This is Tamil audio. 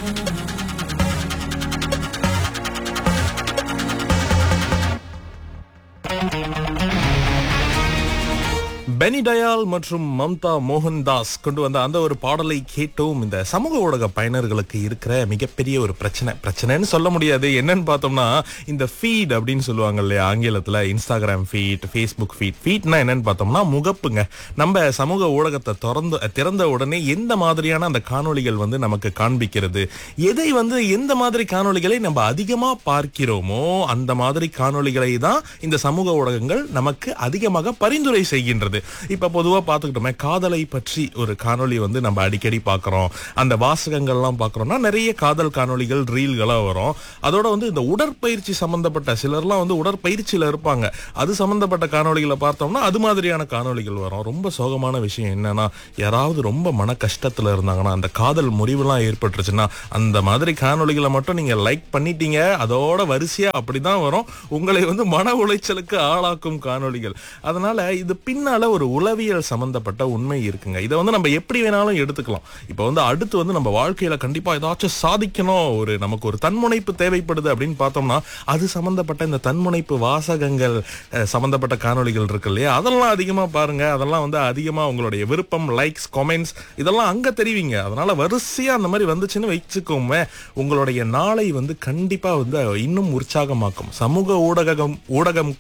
பெனி டயால் மற்றும் மம்தா மோகன்தாஸ் கொண்டு வந்த அந்த ஒரு பாடலை கேட்டோம் இந்த சமூக ஊடக பயனர்களுக்கு இருக்கிற மிகப்பெரிய ஒரு பிரச்சனை பிரச்சனைன்னு சொல்ல முடியாது என்னன்னு பார்த்தோம்னா இந்த ஃபீட் அப்படின்னு சொல்லுவாங்க இல்லையா ஆங்கிலத்துல இன்ஸ்டாகிராம் ஃபீட் ஃபேஸ்புக் ஃபீட் ஃபீட்னா என்னன்னு பார்த்தோம்னா முகப்புங்க நம்ம சமூக ஊடகத்தை திறந்து திறந்த உடனே எந்த மாதிரியான அந்த காணொளிகள் வந்து நமக்கு காண்பிக்கிறது எதை வந்து எந்த மாதிரி காணொளிகளை நம்ம அதிகமா பார்க்கிறோமோ அந்த மாதிரி காணொளிகளை தான் இந்த சமூக ஊடகங்கள் நமக்கு அதிகமாக பரிந்துரை செய்கின்றது இப்ப பொதுவா பார்த்துக்கிட்டோமே காதலை பற்றி ஒரு காணொளி வந்து நம்ம அடிக்கடி பார்க்கிறோம் அந்த வாசகங்கள்லாம் பார்க்கறோம்னா நிறைய காதல் காணொளிகள் ரீல்களா வரும் அதோட வந்து இந்த உடற்பயிற்சி சம்பந்தப்பட்ட சிலர்லாம் வந்து உடற்பயிற்சியில இருப்பாங்க அது சம்பந்தப்பட்ட காணொளிகளை பார்த்தோம்னா அது மாதிரியான காணொளிகள் வரும் ரொம்ப சோகமான விஷயம் என்னன்னா யாராவது ரொம்ப மன கஷ்டத்துல இருந்தாங்கன்னா அந்த காதல் முறிவுலாம் ஏற்பட்டுருச்சுன்னா அந்த மாதிரி காணொளிகளை மட்டும் நீங்க லைக் பண்ணிட்டீங்க அதோட வரிசையா அப்படிதான் வரும் உங்களை வந்து மன உளைச்சலுக்கு ஆளாக்கும் காணொளிகள் அதனால இது பின்னால ஒரு உளவியல் சம்பந்தப்பட்ட உண்மை இருக்குங்க இதை வந்து நம்ம எப்படி வேணாலும் எடுத்துக்கலாம் இப்போ வந்து அடுத்து வந்து நம்ம வாழ்க்கையில கண்டிப்பா ஏதாச்சும் சாதிக்கணும் ஒரு நமக்கு ஒரு தன்முனைப்பு தேவைப்படுது அப்படின்னு பார்த்தோம்னா அது சம்பந்தப்பட்ட இந்த தன்முனைப்பு வாசகங்கள் அஹ், சம்பந்தப்பட்ட காணொளிகள் இருக்கு இல்லையா அதெல்லாம் அதிகமா பாருங்க அதெல்லாம் வந்து அதிகமா உங்களுடைய விருப்பம் லைக்ஸ் கமெண்ட்ஸ் இதெல்லாம் அங்க தெரிவிங்க அதனால வரிசையா அந்த மாதிரி வந்துச்சுன்னு வச்சுக்கோமே உங்களுடைய நாளை வந்து கண்டிப்பா வந்து இன்னும் உற்சாகமாக்கும் சமூக ஊடகம் ஊடகம்